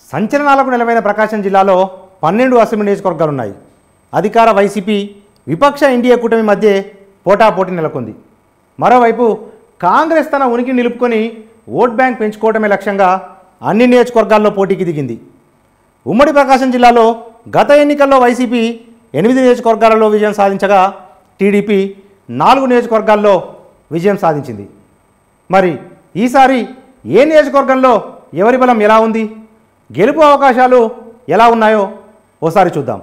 సంచలనాలకు నిలవైన ప్రకాశం జిల్లాలో పన్నెండు అసెంబ్లీ నియోజకవర్గాలు ఉన్నాయి అధికార వైసీపీ విపక్ష ఎన్డీఏ కూటమి మధ్య పోటాపోటీ నెలకొంది మరోవైపు కాంగ్రెస్ తన ఉనికి నిలుపుకొని ఓట్ బ్యాంక్ పెంచుకోవడమే లక్ష్యంగా అన్ని నియోజకవర్గాల్లో పోటీకి దిగింది ఉమ్మడి ప్రకాశం జిల్లాలో గత ఎన్నికల్లో వైసీపీ ఎనిమిది నియోజకవర్గాలలో విజయం సాధించగా టీడీపీ నాలుగు నియోజకవర్గాల్లో విజయం సాధించింది మరి ఈసారి ఏ నియోజకవర్గంలో ఎవరి బలం ఎలా ఉంది గెలుపు అవకాశాలు ఎలా ఉన్నాయో ఓసారి చూద్దాం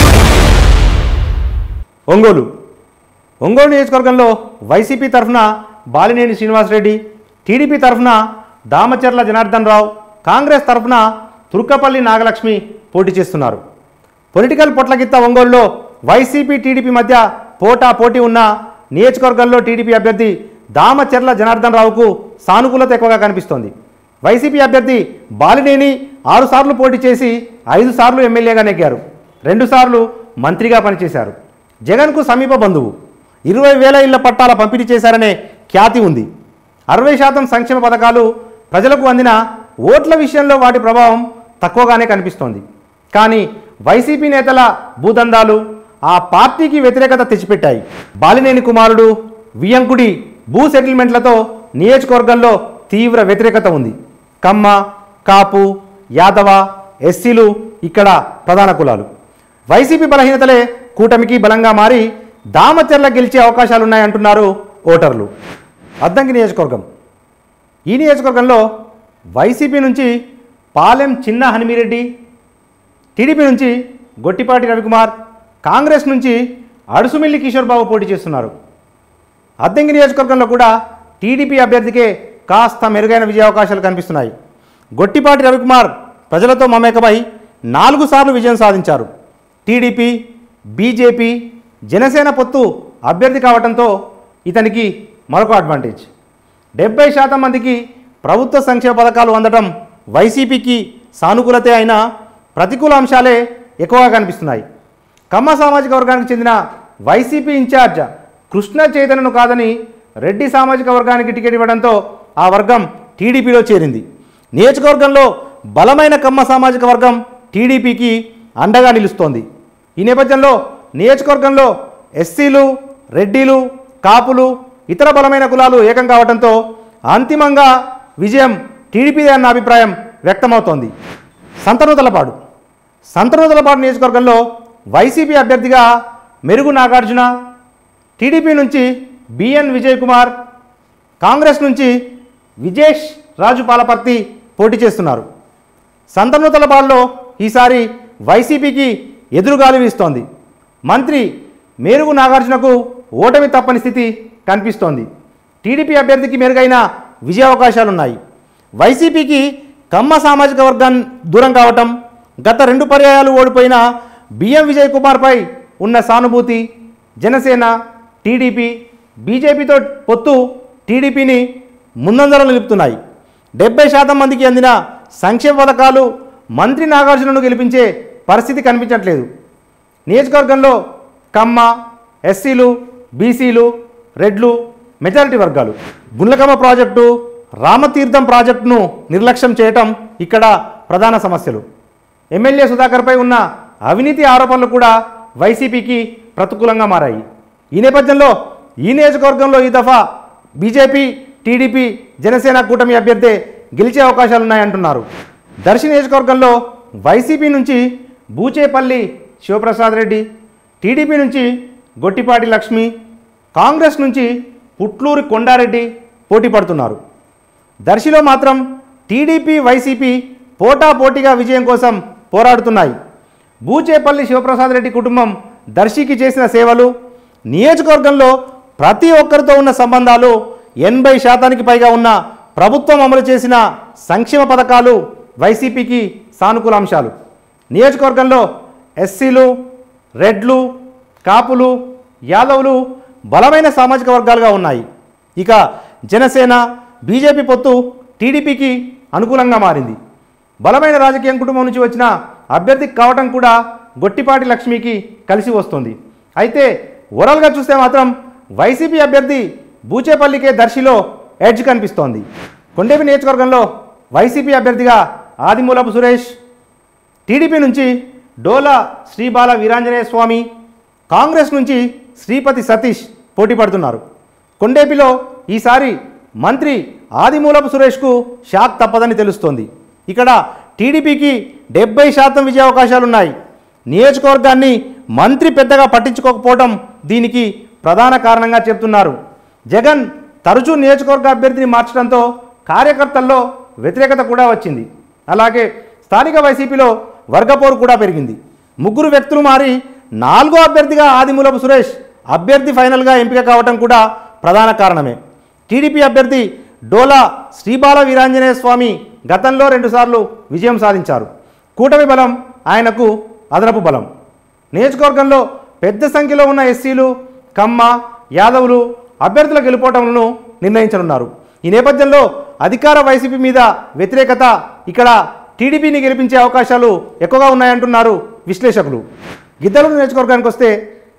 ఒంగోలు ఒంగోలు నియోజకవర్గంలో వైసీపీ తరఫున బాలినేని శ్రీనివాసరెడ్డి టీడీపీ తరఫున దామచర్ల జనార్దన్ రావు కాంగ్రెస్ తరఫున తుర్కపల్లి నాగలక్ష్మి పోటీ చేస్తున్నారు పొలిటికల్ పొట్లగిత్త ఒంగోలులో వైసీపీ టీడీపీ మధ్య పోటా పోటీ ఉన్న నియోజకవర్గంలో టీడీపీ అభ్యర్థి దామచర్ల జనార్దన్ రావుకు సానుకూలత ఎక్కువగా కనిపిస్తోంది వైసీపీ అభ్యర్థి బాలినేని ఆరు సార్లు పోటీ చేసి ఐదు సార్లు ఎమ్మెల్యేగా నెగ్గారు రెండుసార్లు మంత్రిగా పనిచేశారు జగన్కు సమీప బంధువు ఇరవై వేల ఇళ్ల పట్టాల పంపిణీ చేశారనే ఖ్యాతి ఉంది అరవై శాతం సంక్షేమ పథకాలు ప్రజలకు అందిన ఓట్ల విషయంలో వాటి ప్రభావం తక్కువగానే కనిపిస్తోంది కానీ వైసీపీ నేతల భూదందాలు ఆ పార్టీకి వ్యతిరేకత తెచ్చిపెట్టాయి బాలినేని కుమారుడు వియంకుడి భూ సెటిల్మెంట్లతో నియోజకవర్గంలో తీవ్ర వ్యతిరేకత ఉంది కమ్మ కాపు యాదవ ఎస్సీలు ఇక్కడ ప్రధాన కులాలు వైసీపీ బలహీనతలే కూటమికి బలంగా మారి దామచర్ల గెలిచే అవకాశాలున్నాయంటున్నారు ఓటర్లు అద్దంకి నియోజకవర్గం ఈ నియోజకవర్గంలో వైసీపీ నుంచి పాలెం చిన్న హనుమిరెడ్డి టీడీపీ నుంచి గొట్టిపాటి రవికుమార్ కాంగ్రెస్ నుంచి అడుసుమిల్లి కిషోర్ బాబు పోటీ చేస్తున్నారు అద్దెంకి నియోజకవర్గంలో కూడా టీడీపీ అభ్యర్థికే కాస్త మెరుగైన విజయ అవకాశాలు కనిపిస్తున్నాయి గొట్టిపాటి రవికుమార్ ప్రజలతో మమేకమై నాలుగు సార్లు విజయం సాధించారు టీడీపీ బీజేపీ జనసేన పొత్తు అభ్యర్థి కావడంతో ఇతనికి మరొక అడ్వాంటేజ్ డెబ్బై శాతం మందికి ప్రభుత్వ సంక్షేమ పథకాలు అందడం వైసీపీకి సానుకూలతే అయినా ప్రతికూల అంశాలే ఎక్కువగా కనిపిస్తున్నాయి కమ్మ సామాజిక వర్గానికి చెందిన వైసీపీ ఇన్ఛార్జ్ కృష్ణ చైతన్యను కాదని రెడ్డి సామాజిక వర్గానికి టికెట్ ఇవ్వడంతో ఆ వర్గం టీడీపీలో చేరింది నియోజకవర్గంలో బలమైన కమ్మ సామాజిక వర్గం టీడీపీకి అండగా నిలుస్తోంది ఈ నేపథ్యంలో నియోజకవర్గంలో ఎస్సీలు రెడ్డిలు కాపులు ఇతర బలమైన కులాలు ఏకం కావడంతో అంతిమంగా విజయం టీడీపీదే అన్న అభిప్రాయం వ్యక్తమవుతోంది సంతనూతలపాడు సంతనూతలపాడు నియోజకవర్గంలో వైసీపీ అభ్యర్థిగా మెరుగు నాగార్జున టీడీపీ నుంచి బిఎన్ విజయ్ కుమార్ కాంగ్రెస్ నుంచి విజేష్ రాజు పాలపర్తి పోటీ చేస్తున్నారు సంతనూతలపాడులో ఈసారి వైసీపీకి ఎదురుగాలి వీస్తోంది మంత్రి మేరుగు నాగార్జునకు ఓటమి తప్పని స్థితి కనిపిస్తోంది టీడీపీ అభ్యర్థికి మెరుగైన విజయావకాశాలున్నాయి వైసీపీకి కమ్మ సామాజిక వర్గం దూరం కావటం గత రెండు పర్యాయాలు ఓడిపోయిన బిఎం విజయ్ కుమార్పై ఉన్న సానుభూతి జనసేన టీడీపీ బీజేపీతో పొత్తు టీడీపీని ముందంజలో నిలుపుతున్నాయి డెబ్బై శాతం మందికి అందిన సంక్షేమ పథకాలు మంత్రి నాగార్జునను గెలిపించే పరిస్థితి కనిపించట్లేదు నియోజకవర్గంలో కమ్మ ఎస్సీలు బీసీలు రెడ్లు మెజారిటీ వర్గాలు గుండ్లకమ్మ ప్రాజెక్టు రామతీర్థం ప్రాజెక్టును నిర్లక్ష్యం చేయటం ఇక్కడ ప్రధాన సమస్యలు ఎమ్మెల్యే సుధాకర్పై ఉన్న అవినీతి ఆరోపణలు కూడా వైసీపీకి ప్రతికూలంగా మారాయి ఈ నేపథ్యంలో ఈ నియోజకవర్గంలో ఈ దఫా బీజేపీ టీడీపీ జనసేన కూటమి అభ్యర్థి గెలిచే అవకాశాలున్నాయంటున్నారు దర్శి నియోజకవర్గంలో వైసీపీ నుంచి బూచేపల్లి శివప్రసాద్ రెడ్డి టీడీపీ నుంచి గొట్టిపాటి లక్ష్మి కాంగ్రెస్ నుంచి పుట్లూరి కొండారెడ్డి పోటీ పడుతున్నారు దర్శిలో మాత్రం టీడీపీ వైసీపీ పోటా పోటీగా విజయం కోసం పోరాడుతున్నాయి బూచేపల్లి శివప్రసాద్ రెడ్డి కుటుంబం దర్శికి చేసిన సేవలు నియోజకవర్గంలో ప్రతి ఒక్కరితో ఉన్న సంబంధాలు ఎనభై శాతానికి పైగా ఉన్న ప్రభుత్వం అమలు చేసిన సంక్షేమ పథకాలు వైసీపీకి సానుకూల అంశాలు నియోజకవర్గంలో ఎస్సీలు రెడ్లు కాపులు యాదవులు బలమైన సామాజిక వర్గాలుగా ఉన్నాయి ఇక జనసేన బీజేపీ పొత్తు టీడీపీకి అనుకూలంగా మారింది బలమైన రాజకీయం కుటుంబం నుంచి వచ్చిన అభ్యర్థి కావటం కూడా గొట్టిపాటి లక్ష్మికి కలిసి వస్తుంది అయితే ఓవరాల్గా చూస్తే మాత్రం వైసీపీ అభ్యర్థి బూచేపల్లికే దర్శిలో ఎడ్జ్ కనిపిస్తోంది కొండేపి నియోజకవర్గంలో వైసీపీ అభ్యర్థిగా ఆదిమూలపు సురేష్ టీడీపీ నుంచి డోలా శ్రీబాల వీరాంజనేయ స్వామి కాంగ్రెస్ నుంచి శ్రీపతి సతీష్ పోటీ పడుతున్నారు కొండేపిలో ఈసారి మంత్రి ఆదిమూలపు సురేష్కు షాక్ తప్పదని తెలుస్తోంది ఇక్కడ టీడీపీకి డెబ్బై శాతం విజయావకాశాలున్నాయి నియోజకవర్గాన్ని మంత్రి పెద్దగా పట్టించుకోకపోవడం దీనికి ప్రధాన కారణంగా చెప్తున్నారు జగన్ తరచూ నియోజకవర్గ అభ్యర్థిని మార్చడంతో కార్యకర్తల్లో వ్యతిరేకత కూడా వచ్చింది అలాగే స్థానిక వైసీపీలో వర్గపోరు కూడా పెరిగింది ముగ్గురు వ్యక్తులు మారి నాలుగో అభ్యర్థిగా ఆదిమూలపు సురేష్ అభ్యర్థి ఫైనల్గా ఎంపిక కావటం కూడా ప్రధాన కారణమే టీడీపీ అభ్యర్థి డోలా శ్రీబాల వీరాంజనేయ స్వామి గతంలో రెండుసార్లు విజయం సాధించారు కూటమి బలం ఆయనకు అదనపు బలం నియోజకవర్గంలో పెద్ద సంఖ్యలో ఉన్న ఎస్సీలు కమ్మ యాదవులు అభ్యర్థుల గెలుపోవటంను నిర్ణయించనున్నారు ఈ నేపథ్యంలో అధికార వైసీపీ మీద వ్యతిరేకత ఇక్కడ టీడీపీని గెలిపించే అవకాశాలు ఎక్కువగా ఉన్నాయంటున్నారు విశ్లేషకులు గిద్దలూరు నియోజకవర్గానికి వస్తే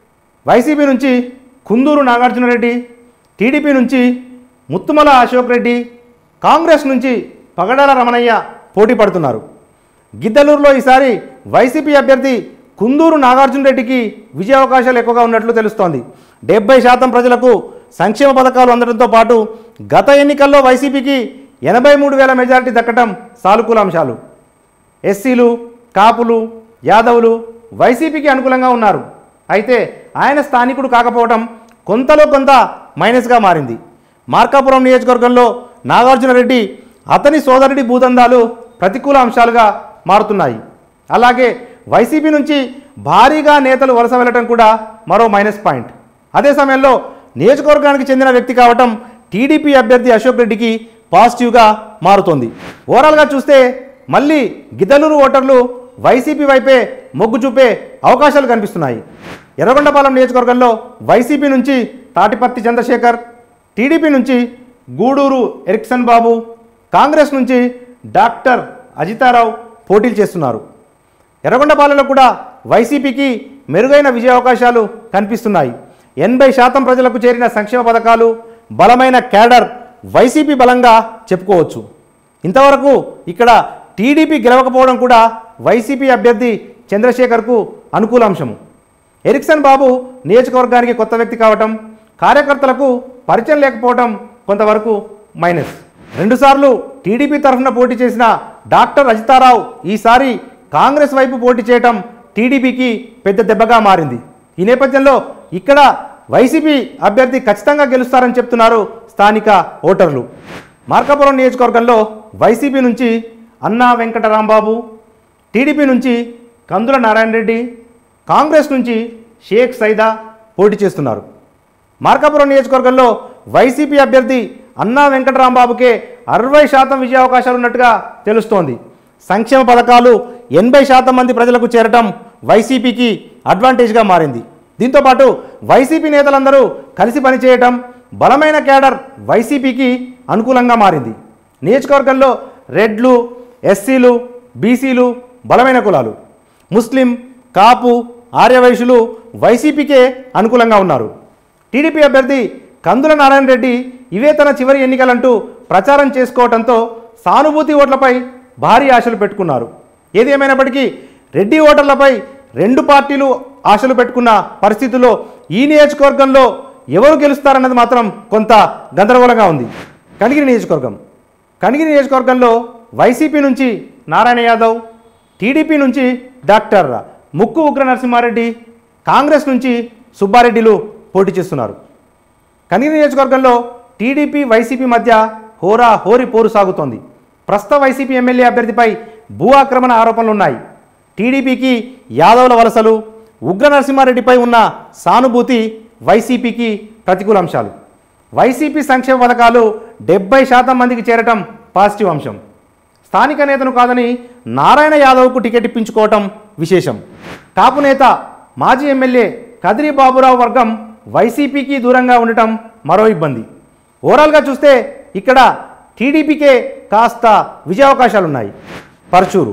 వైసీపీ నుంచి కుందూరు నాగార్జునరెడ్డి టీడీపీ నుంచి ముత్తుమల అశోక్ రెడ్డి కాంగ్రెస్ నుంచి పగడాల రమణయ్య పోటీ పడుతున్నారు గిద్దలూరులో ఈసారి వైసీపీ అభ్యర్థి కుందూరు నాగార్జున రెడ్డికి విజయావకాశాలు ఎక్కువగా ఉన్నట్లు తెలుస్తోంది డెబ్బై శాతం ప్రజలకు సంక్షేమ పథకాలు అందడంతో పాటు గత ఎన్నికల్లో వైసీపీకి ఎనభై మూడు వేల మెజారిటీ దక్కడం సానుకూల అంశాలు ఎస్సీలు కాపులు యాదవులు వైసీపీకి అనుకూలంగా ఉన్నారు అయితే ఆయన స్థానికుడు కాకపోవడం కొంతలో కొంత మైనస్గా మారింది మార్కాపురం నియోజకవర్గంలో నాగార్జున రెడ్డి అతని సోదరుడి భూదందాలు ప్రతికూల అంశాలుగా మారుతున్నాయి అలాగే వైసీపీ నుంచి భారీగా నేతలు వలస వెళ్ళటం కూడా మరో మైనస్ పాయింట్ అదే సమయంలో నియోజకవర్గానికి చెందిన వ్యక్తి కావటం టీడీపీ అభ్యర్థి అశోక్ రెడ్డికి పాజిటివ్గా మారుతోంది ఓవరాల్గా చూస్తే మళ్ళీ గిద్దలూరు ఓటర్లు వైసీపీ వైపే మొగ్గు చూపే అవకాశాలు కనిపిస్తున్నాయి ఎర్రగొండపాలెం నియోజకవర్గంలో వైసీపీ నుంచి తాటిపత్తి చంద్రశేఖర్ టీడీపీ నుంచి గూడూరు ఎరిక్సన్ బాబు కాంగ్రెస్ నుంచి డాక్టర్ అజితారావు పోటీలు చేస్తున్నారు ఎర్రగొండపాలెంలో కూడా వైసీపీకి మెరుగైన విజయ అవకాశాలు కనిపిస్తున్నాయి ఎనభై శాతం ప్రజలకు చేరిన సంక్షేమ పథకాలు బలమైన క్యాడర్ వైసీపీ బలంగా చెప్పుకోవచ్చు ఇంతవరకు ఇక్కడ టీడీపీ గెలవకపోవడం కూడా వైసీపీ అభ్యర్థి చంద్రశేఖర్కు అనుకూల అంశము ఎరిక్సన్ బాబు నియోజకవర్గానికి కొత్త వ్యక్తి కావటం కార్యకర్తలకు పరిచయం లేకపోవడం కొంతవరకు మైనస్ రెండుసార్లు టీడీపీ తరఫున పోటీ చేసిన డాక్టర్ అజితారావు ఈసారి కాంగ్రెస్ వైపు పోటీ చేయటం టీడీపీకి పెద్ద దెబ్బగా మారింది ఈ నేపథ్యంలో ఇక్కడ వైసీపీ అభ్యర్థి ఖచ్చితంగా గెలుస్తారని చెప్తున్నారు స్థానిక ఓటర్లు మార్కాపురం నియోజకవర్గంలో వైసీపీ నుంచి అన్నా వెంకటరాంబాబు టీడీపీ నుంచి కందుల నారాయణ రెడ్డి కాంగ్రెస్ నుంచి షేక్ సైదా పోటీ చేస్తున్నారు మార్కాపురం నియోజకవర్గంలో వైసీపీ అభ్యర్థి అన్నా వెంకటరాంబాబుకే అరవై శాతం విజయ అవకాశాలు ఉన్నట్టుగా తెలుస్తోంది సంక్షేమ పథకాలు ఎనభై శాతం మంది ప్రజలకు చేరటం వైసీపీకి అడ్వాంటేజ్గా మారింది దీంతోపాటు వైసీపీ నేతలందరూ కలిసి పనిచేయటం బలమైన క్యాడర్ వైసీపీకి అనుకూలంగా మారింది నియోజకవర్గంలో రెడ్లు ఎస్సీలు బీసీలు బలమైన కులాలు ముస్లిం కాపు ఆర్యవైశ్యులు వైసీపీకే అనుకూలంగా ఉన్నారు టీడీపీ అభ్యర్థి కందుల నారాయణ రెడ్డి ఇవే తన చివరి ఎన్నికలంటూ ప్రచారం చేసుకోవడంతో సానుభూతి ఓట్లపై భారీ ఆశలు పెట్టుకున్నారు ఏది ఏమైనప్పటికీ రెడ్డి ఓటర్లపై రెండు పార్టీలు ఆశలు పెట్టుకున్న పరిస్థితుల్లో ఈ నియోజకవర్గంలో ఎవరు గెలుస్తారన్నది మాత్రం కొంత గందరగోళంగా ఉంది కనిగిరి నియోజకవర్గం కనిగిరి నియోజకవర్గంలో వైసీపీ నుంచి నారాయణ యాదవ్ టీడీపీ నుంచి డాక్టర్ ముక్కు ఉగ్ర నరసింహారెడ్డి కాంగ్రెస్ నుంచి సుబ్బారెడ్డిలు పోటీ చేస్తున్నారు కనిగిరి నియోజకవర్గంలో టీడీపీ వైసీపీ మధ్య హోరా హోరి పోరు సాగుతోంది ప్రస్తుత వైసీపీ ఎమ్మెల్యే అభ్యర్థిపై భూ ఆక్రమణ ఆరోపణలు ఉన్నాయి టీడీపీకి యాదవుల వలసలు ఉగ్ర నరసింహారెడ్డిపై ఉన్న సానుభూతి వైసీపీకి ప్రతికూల అంశాలు వైసీపీ సంక్షేమ పథకాలు డెబ్బై శాతం మందికి చేరటం పాజిటివ్ అంశం స్థానిక నేతను కాదని నారాయణ యాదవ్కు టికెట్ ఇప్పించుకోవటం విశేషం కాపు నేత మాజీ ఎమ్మెల్యే కదిరి బాబురావు వర్గం వైసీపీకి దూరంగా ఉండటం మరో ఇబ్బంది ఓవరాల్గా చూస్తే ఇక్కడ టీడీపీకే కాస్త విజయావకాశాలున్నాయి పరచూరు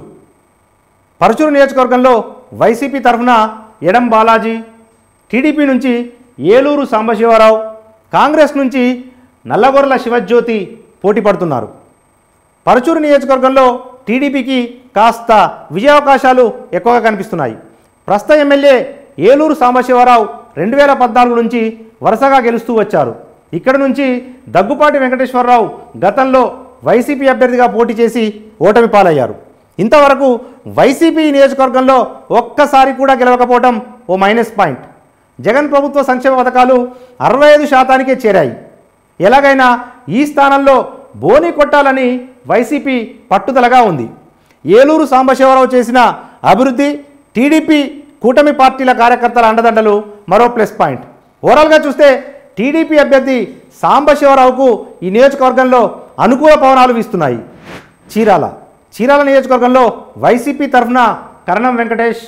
పరచూరు నియోజకవర్గంలో వైసీపీ తరఫున ఎడం బాలాజీ టీడీపీ నుంచి ఏలూరు సాంబశివరావు కాంగ్రెస్ నుంచి నల్లగొర్ల శివజ్యోతి పోటీ పడుతున్నారు పరచూరు నియోజకవర్గంలో టీడీపీకి కాస్త విజయావకాశాలు ఎక్కువగా కనిపిస్తున్నాయి ప్రస్తుత ఎమ్మెల్యే ఏలూరు సాంబశివరావు రెండు వేల పద్నాలుగు నుంచి వరుసగా గెలుస్తూ వచ్చారు ఇక్కడ నుంచి దగ్గుపాటి వెంకటేశ్వరరావు గతంలో వైసీపీ అభ్యర్థిగా పోటీ చేసి ఓటమి పాలయ్యారు ఇంతవరకు వైసీపీ నియోజకవర్గంలో ఒక్కసారి కూడా గెలవకపోవడం ఓ మైనస్ పాయింట్ జగన్ ప్రభుత్వ సంక్షేమ పథకాలు అరవై ఐదు శాతానికే చేరాయి ఎలాగైనా ఈ స్థానంలో బోని కొట్టాలని వైసీపీ పట్టుదలగా ఉంది ఏలూరు సాంబశివరావు చేసిన అభివృద్ధి టీడీపీ కూటమి పార్టీల కార్యకర్తల అండదండలు మరో ప్లస్ పాయింట్ ఓవరాల్గా చూస్తే టీడీపీ అభ్యర్థి సాంబశివరావుకు ఈ నియోజకవర్గంలో అనుకూల పవనాలు వీస్తున్నాయి చీరాల చీరాల నియోజకవర్గంలో వైసీపీ తరఫున కరణం వెంకటేష్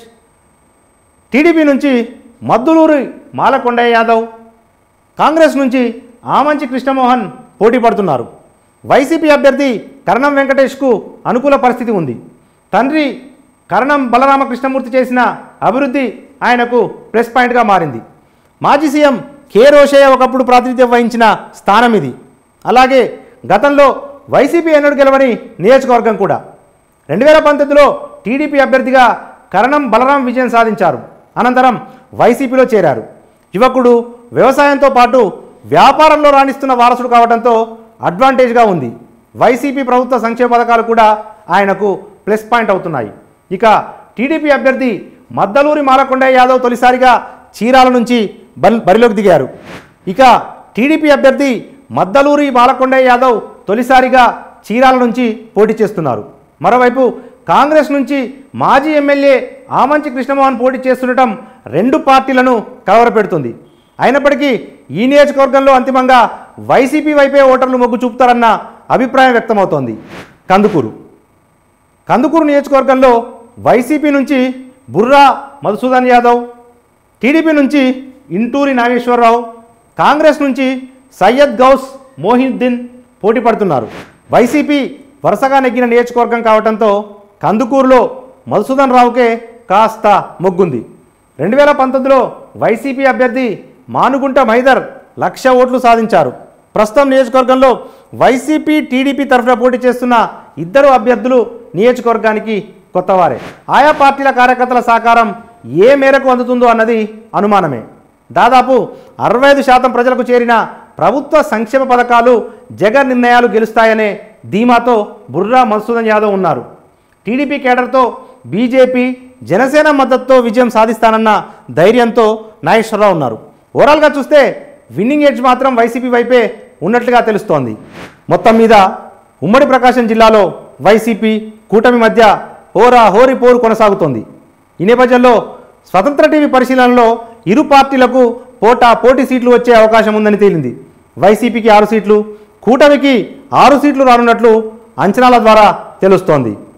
టీడీపీ నుంచి మద్దులూరి మాలకొండయ్య యాదవ్ కాంగ్రెస్ నుంచి ఆమంచి కృష్ణమోహన్ పోటీ పడుతున్నారు వైసీపీ అభ్యర్థి కరణం వెంకటేష్కు అనుకూల పరిస్థితి ఉంది తండ్రి కరణం బలరామకృష్ణమూర్తి చేసిన అభివృద్ధి ఆయనకు ప్లస్ పాయింట్గా మారింది మాజీ సీఎం కె రోషయ్య ఒకప్పుడు ప్రాతినిధ్యం వహించిన స్థానం ఇది అలాగే గతంలో వైసీపీ ఎన్నడు గెలవని నియోజకవర్గం కూడా రెండు వేల పంతొమ్మిదిలో టీడీపీ అభ్యర్థిగా కరణం బలరాం విజయం సాధించారు అనంతరం వైసీపీలో చేరారు యువకుడు వ్యవసాయంతో పాటు వ్యాపారంలో రాణిస్తున్న వారసుడు కావడంతో అడ్వాంటేజ్గా ఉంది వైసీపీ ప్రభుత్వ సంక్షేమ పథకాలు కూడా ఆయనకు ప్లస్ పాయింట్ అవుతున్నాయి ఇక టీడీపీ అభ్యర్థి మద్దలూరి మాలకొండయ్య యాదవ్ తొలిసారిగా చీరాల నుంచి బల్ బరిలోకి దిగారు ఇక టీడీపీ అభ్యర్థి మద్దలూరి బాలకొండయ్య యాదవ్ తొలిసారిగా చీరాల నుంచి పోటీ చేస్తున్నారు మరోవైపు కాంగ్రెస్ నుంచి మాజీ ఎమ్మెల్యే ఆమంచి కృష్ణమోహన్ పోటీ చేస్తుండటం రెండు పార్టీలను కలవరపెడుతుంది అయినప్పటికీ ఈ నియోజకవర్గంలో అంతిమంగా వైసీపీ వైపే ఓటర్లు మొగ్గు చూపుతారన్న అభిప్రాయం వ్యక్తమవుతోంది కందుకూరు కందుకూరు నియోజకవర్గంలో వైసీపీ నుంచి బుర్రా మధుసూదన్ యాదవ్ టీడీపీ నుంచి ఇంటూరి నాగేశ్వరరావు కాంగ్రెస్ నుంచి సయ్యద్ గౌస్ మోహిద్దీన్ పోటీ పడుతున్నారు వైసీపీ వరుసగా నెగ్గిన నియోజకవర్గం కావడంతో కందుకూరులో మధుసూదన్ రావుకే కాస్త మొగ్గుంది రెండు వేల పంతొమ్మిదిలో వైసీపీ అభ్యర్థి మానుగుంట మైదర్ లక్ష ఓట్లు సాధించారు ప్రస్తుతం నియోజకవర్గంలో వైసీపీ టీడీపీ తరఫున పోటీ చేస్తున్న ఇద్దరు అభ్యర్థులు నియోజకవర్గానికి కొత్తవారే ఆయా పార్టీల కార్యకర్తల సహకారం ఏ మేరకు అందుతుందో అన్నది అనుమానమే దాదాపు అరవై ఐదు శాతం ప్రజలకు చేరిన ప్రభుత్వ సంక్షేమ పథకాలు జగన్ నిర్ణయాలు గెలుస్తాయనే ధీమాతో బుర్రా మధుసూదన్ యాదవ్ ఉన్నారు టీడీపీ కేడర్తో బీజేపీ జనసేన మద్దతుతో విజయం సాధిస్తానన్న ధైర్యంతో నాగేశ్వరరావు ఉన్నారు ఓవరాల్గా చూస్తే విన్నింగ్ ఎడ్జ్ మాత్రం వైసీపీ వైపే ఉన్నట్లుగా తెలుస్తోంది మొత్తం మీద ఉమ్మడి ప్రకాశం జిల్లాలో వైసీపీ కూటమి మధ్య హోరా హోరి పోరు కొనసాగుతోంది ఈ నేపథ్యంలో స్వతంత్ర టీవీ పరిశీలనలో ఇరు పార్టీలకు పోటా పోటీ సీట్లు వచ్చే అవకాశం ఉందని తేలింది వైసీపీకి ఆరు సీట్లు కూటమికి ఆరు సీట్లు రానున్నట్లు అంచనాల ద్వారా తెలుస్తోంది